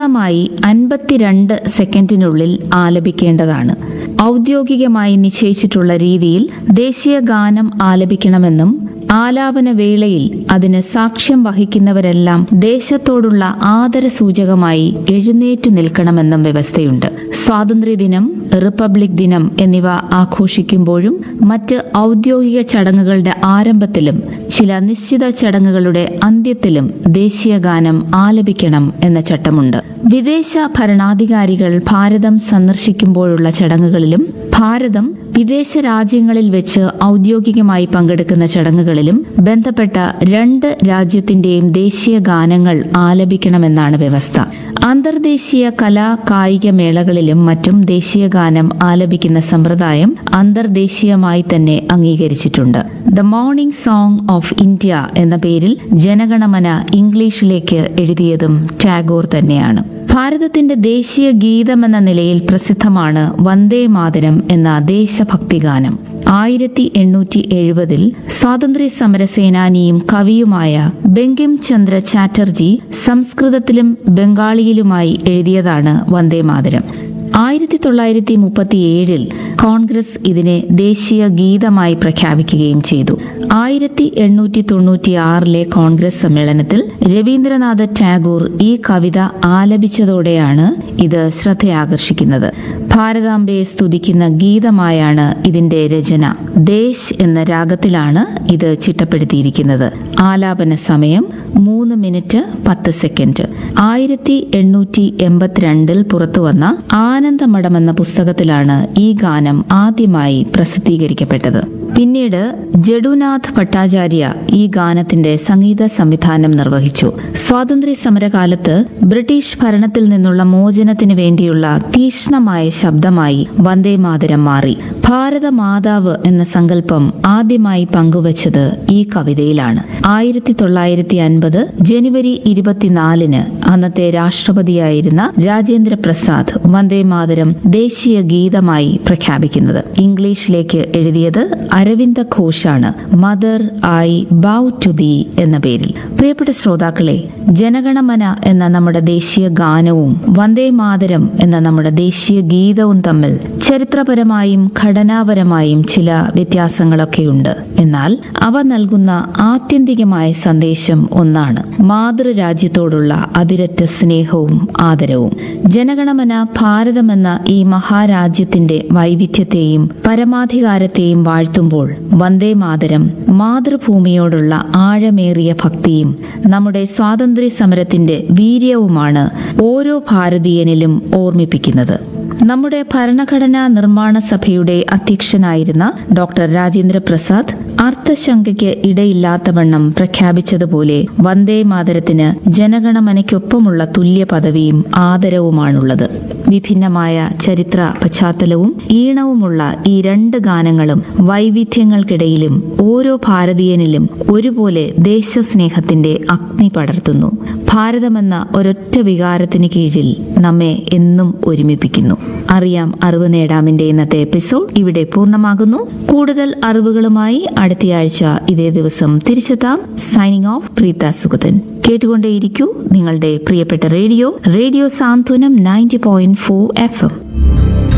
പൂർണ്ണമായി അൻപത്തിരണ്ട് സെക്കൻഡിനുള്ളിൽ ആലപിക്കേണ്ടതാണ് ഔദ്യോഗികമായി നിശ്ചയിച്ചിട്ടുള്ള രീതിയിൽ ദേശീയ ഗാനം ആലപിക്കണമെന്നും ആലാപന വേളയിൽ അതിന് സാക്ഷ്യം വഹിക്കുന്നവരെല്ലാം ദേശത്തോടുള്ള ആദരസൂചകമായി എഴുന്നേറ്റു നിൽക്കണമെന്നും വ്യവസ്ഥയുണ്ട് സ്വാതന്ത്ര്യദിനം റിപ്പബ്ലിക് ദിനം എന്നിവ ആഘോഷിക്കുമ്പോഴും മറ്റ് ഔദ്യോഗിക ചടങ്ങുകളുടെ ആരംഭത്തിലും ചില നിശ്ചിത ചടങ്ങുകളുടെ അന്ത്യത്തിലും ദേശീയ ഗാനം ആലപിക്കണം എന്ന ചട്ടമുണ്ട് വിദേശ ഭരണാധികാരികൾ ഭാരതം സന്ദർശിക്കുമ്പോഴുള്ള ചടങ്ങുകളിലും ഭാരതം വിദേശ രാജ്യങ്ങളിൽ വെച്ച് ഔദ്യോഗികമായി പങ്കെടുക്കുന്ന ചടങ്ങുകളിലും ബന്ധപ്പെട്ട രണ്ട് രാജ്യത്തിന്റെയും ദേശീയ ഗാനങ്ങൾ ആലപിക്കണമെന്നാണ് വ്യവസ്ഥ അന്തർദേശീയ കലാ കായിക മേളകളിലും മറ്റും ദേശീയ ഗാനം ആലപിക്കുന്ന സമ്പ്രദായം അന്തർദേശീയമായി തന്നെ അംഗീകരിച്ചിട്ടുണ്ട് the morning song of India എന്ന പേരിൽ ജനഗണമന ഇംഗ്ലീഷിലേക്ക് എഴുതിയതും ടാഗോർ തന്നെയാണ് ഭാരതത്തിന്റെ ദേശീയ ഗീതമെന്ന നിലയിൽ പ്രസിദ്ധമാണ് വന്ദേ മാതരം എന്ന ദേശഭക്തി ഗാനം ആയിരത്തി എണ്ണൂറ്റി എഴുപതിൽ സ്വാതന്ത്ര്യ സമര സേനാനിയും കവിയുമായ ബങ്കിം ചന്ദ്ര ചാറ്റർജി സംസ്കൃതത്തിലും ബംഗാളിയിലുമായി എഴുതിയതാണ് വന്ദേ മാതരം ആയിരത്തി തൊള്ളായിരത്തി മുപ്പത്തിയേഴിൽ കോൺഗ്രസ് ഇതിനെ ദേശീയ ഗീതമായി പ്രഖ്യാപിക്കുകയും ചെയ്തു ആയിരത്തി എണ്ണൂറ്റി തൊണ്ണൂറ്റി ആറിലെ കോൺഗ്രസ് സമ്മേളനത്തിൽ രവീന്ദ്രനാഥ ടാഗോർ ഈ കവിത ആലപിച്ചതോടെയാണ് ഇത് ശ്രദ്ധയാകർഷിക്കുന്നത് ഭാരതാംബയെ സ്തുതിക്കുന്ന ഗീതമായാണ് ഇതിന്റെ രചന ദേശ് എന്ന രാഗത്തിലാണ് ഇത് ചിട്ടപ്പെടുത്തിയിരിക്കുന്നത് ആലാപന സമയം മൂന്ന് മിനിറ്റ് പത്ത് സെക്കൻഡ് ആയിരത്തി എണ്ണൂറ്റി എൺപത്തിരണ്ടിൽ പുറത്തുവന്ന ആനന്ദമഠം എന്ന പുസ്തകത്തിലാണ് ഈ ഗാനം ആദ്യമായി പ്രസിദ്ധീകരിക്കപ്പെട്ടത് പിന്നീട് ജഡുനാഥ് ഭട്ടാചാര്യ ഈ ഗാനത്തിന്റെ സംഗീത സംവിധാനം നിർവഹിച്ചു സ്വാതന്ത്ര്യ സമരകാലത്ത് ബ്രിട്ടീഷ് ഭരണത്തിൽ നിന്നുള്ള മോചനത്തിന് വേണ്ടിയുള്ള തീക്ഷ്ണമായ ശബ്ദമായി വന്ദേ മാതരം മാറി ഭാരത മാതാവ് എന്ന സങ്കല്പം ആദ്യമായി പങ്കുവച്ചത് ഈ കവിതയിലാണ് ആയിരത്തി തൊള്ളായിരത്തി അൻപത് ജനുവരി ഇരുപത്തിനാലിന് അന്നത്തെ രാഷ്ട്രപതിയായിരുന്ന രാജേന്ദ്ര പ്രസാദ് വന്ദേ മാതരം ദേശീയ ഗീതമായി പ്രഖ്യാപിക്കുന്നത് ഇംഗ്ലീഷിലേക്ക് എഴുതിയത് അരവിന്ദ ഘോഷാണ് mother I bow to thee എന്ന പേരിൽ പ്രിയപ്പെട്ട ശ്രോതാക്കളെ ജനഗണമന എന്ന നമ്മുടെ ദേശീയ ഗാനവും വന്ദേ മാതരം എന്ന നമ്മുടെ ദേശീയ ഗീതവും തമ്മിൽ ചരിത്രപരമായും ഘടനാപരമായും ചില വ്യത്യാസങ്ങളൊക്കെയുണ്ട് എന്നാൽ അവ നൽകുന്ന ആത്യന്തികമായ സന്ദേശം ഒന്നാണ് മാതൃരാജ്യത്തോടുള്ള അതിരറ്റ സ്നേഹവും ആദരവും ജനഗണമന ഭാരതമെന്ന ഈ മഹാരാജ്യത്തിന്റെ വൈവിധ്യത്തെയും പരമാധികാരത്തെയും വാഴ്ത്തുമ്പോൾ വന്ദേ മാതരം മാതൃഭൂമിയോടുള്ള ആഴമേറിയ ഭക്തിയും നമ്മുടെ സ്വാതന്ത്ര്യ സമരത്തിന്റെ വീര്യവുമാണ് ഓരോ ഭാരതീയനിലും ഓർമ്മിപ്പിക്കുന്നത് നമ്മുടെ ഭരണഘടനാ നിർമ്മാണ സഭയുടെ അധ്യക്ഷനായിരുന്ന ഡോക്ടർ രാജേന്ദ്ര പ്രസാദ് അർത്ഥശങ്കയ്ക്ക് ഇടയില്ലാത്തവണ്ണം പ്രഖ്യാപിച്ചതുപോലെ വന്ദേ മാതരത്തിന് ജനഗണമനയ്ക്കൊപ്പമുള്ള തുല്യ പദവിയും ആദരവുമാണുള്ളത് വിഭിന്നമായ ചരിത്ര പശ്ചാത്തലവും ഈണവുമുള്ള ഈ രണ്ട് ഗാനങ്ങളും വൈവിധ്യങ്ങൾക്കിടയിലും ഓരോ ഭാരതീയനിലും ഒരുപോലെ ദേശസ്നേഹത്തിന്റെ അഗ്നി പടർത്തുന്നു ഭാരതമെന്ന ഒരൊറ്റ വികാരത്തിന് കീഴിൽ നമ്മെ എന്നും ഒരുമിപ്പിക്കുന്നു അറിയാം അറിവ് നേടാമിന്റെ ഇന്നത്തെ എപ്പിസോഡ് ഇവിടെ പൂർണ്ണമാകുന്നു കൂടുതൽ അറിവുകളുമായി അടുത്തയാഴ്ച ഇതേ ദിവസം തിരിച്ചെത്താം സൈനിങ് ഓഫ് പ്രീത സുഗതൻ കേട്ടുകൊണ്ടേയിരിക്കൂ നിങ്ങളുടെ പ്രിയപ്പെട്ട radio radio Santhwanam ninety point four F M